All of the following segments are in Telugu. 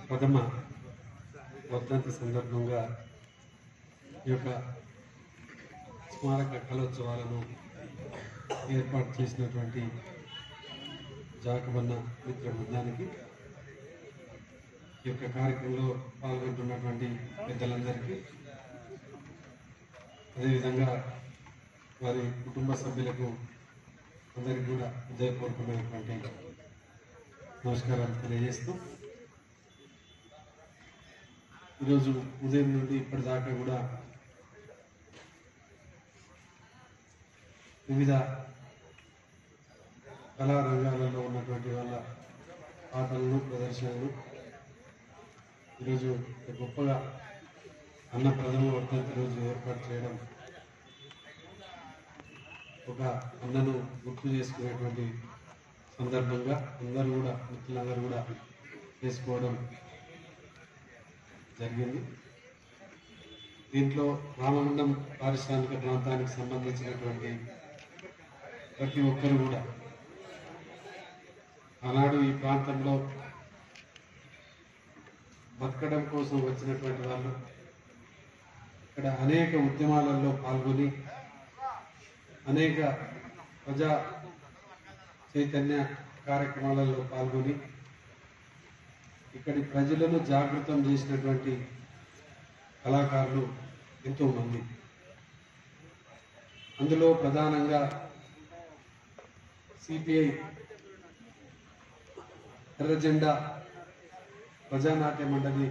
ప్రథమ వర్ధంతి సందర్భంగా ఈ యొక్క స్మారక కళోత్సవాలను ఏర్పాటు చేసినటువంటి జాకబన్న మిత్ర బృందానికి ఈ యొక్క కార్యక్రమంలో పాల్గొంటున్నటువంటి పెద్దలందరికీ అదేవిధంగా వారి కుటుంబ సభ్యులకు అందరికీ కూడా హృదయపూర్వకమైనటువంటి నమస్కారాలు తెలియజేస్తూ ఈరోజు ఉదయం నుండి ఇప్పటిదాకా కూడా వివిధ కళారంగాలలో ఉన్నటువంటి వాళ్ళ ఆటలను ప్రదర్శనలు ఈరోజు గొప్పగా అన్న ప్రథమ వర్ధంతి రోజు ఏర్పాటు చేయడం ఒక అన్నను గుర్తు చేసుకునేటువంటి సందర్భంగా అందరూ కూడా మిత్రులందరూ కూడా చేసుకోవడం జరిగింది దీంట్లో రామగుండం పారిశ్రామిక ప్రాంతానికి సంబంధించినటువంటి ప్రతి ఒక్కరు కూడా ఆనాడు ఈ ప్రాంతంలో బతకడం కోసం వచ్చినటువంటి వాళ్ళు ఇక్కడ అనేక ఉద్యమాలలో పాల్గొని అనేక ప్రజా చైతన్య కార్యక్రమాలలో పాల్గొని ఇక్కడి ప్రజలను జాగృతం చేసినటువంటి కళాకారులు ఎంతో మంది అందులో ప్రధానంగా సిపిఐ ఎర్ర జెండా ప్రజానాట్య మండలి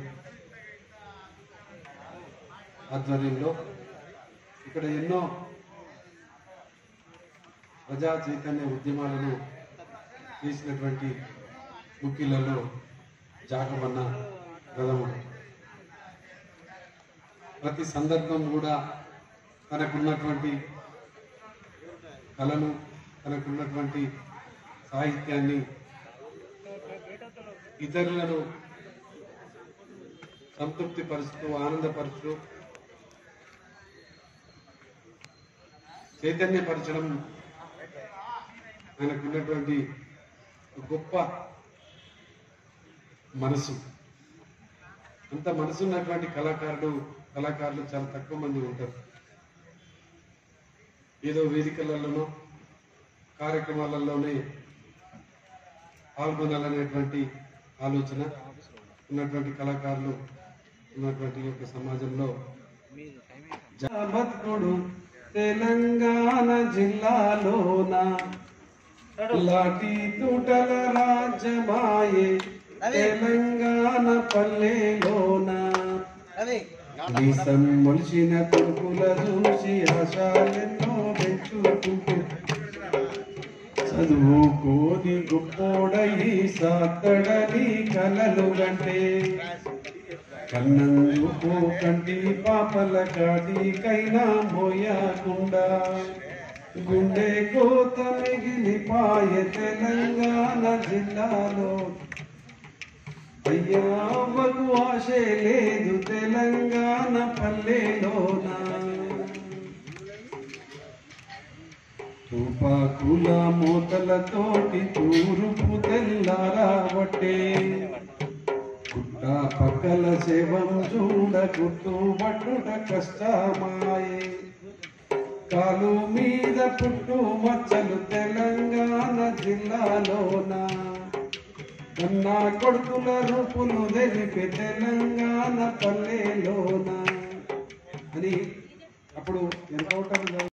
ఆధ్వర్యంలో ఇక్కడ ఎన్నో ప్రజా చైతన్య ఉద్యమాలను చేసినటువంటి ముఖ్యులలో జాకమన్న ప్రథముడు ప్రతి సందర్భం కూడా తనకున్నటువంటి కళను తనకున్నటువంటి సాహిత్యాన్ని ఇతరులను సంతృప్తి పరుస్తూ ఆనందపరుస్తూ చైతన్యపరచడం ఆయనకున్నటువంటి గొప్ప మనసు అంత మనసు ఉన్నటువంటి కళాకారుడు కళాకారులు చాలా తక్కువ మంది ఉంటారు ఏదో వేదికలలోనో కార్యక్రమాలలోనే పాల్గొనాలనేటువంటి ఆలోచన ఉన్నటువంటి కళాకారులు ఉన్నటువంటి ఈ యొక్క సమాజంలో బతుకుడు తెలంగాణ జిల్లాలోన లాఠీ తూటల రాజ్యమాయే తెలంగాణ పల్లెలోన మీసం మొలిచిన కొడుకుల చూసి ఆశాలెన్నో పెంచుకుంటే చదువుకోని గొప్పోడయి సాత్తడని కలలు గంటే కన్నందుకు కంటి పాపల కాటికైనా మోయకుండా గుండె కోత మిగిలిపాయ తెలంగాణ జిల్లాలో అయ్యా అవ్వకు ఆశే లేదు తెలంగాణ పల్లెలోనా తుపాకుల మూతలతోటి తూరుపు తెల్లారావట్టే గుట్ట పక్కల శవం చూడ గుట్టు పట్టుట కష్టమాయే కాలు మీద పుట్టు మచ్చలు తెలంగాణ జిల్లాలోన కన్నా కొడుకుల రూపులు తెలిపి తెలంగాణ పల్లెలోన అని అప్పుడు ఎంత ఉంటుంది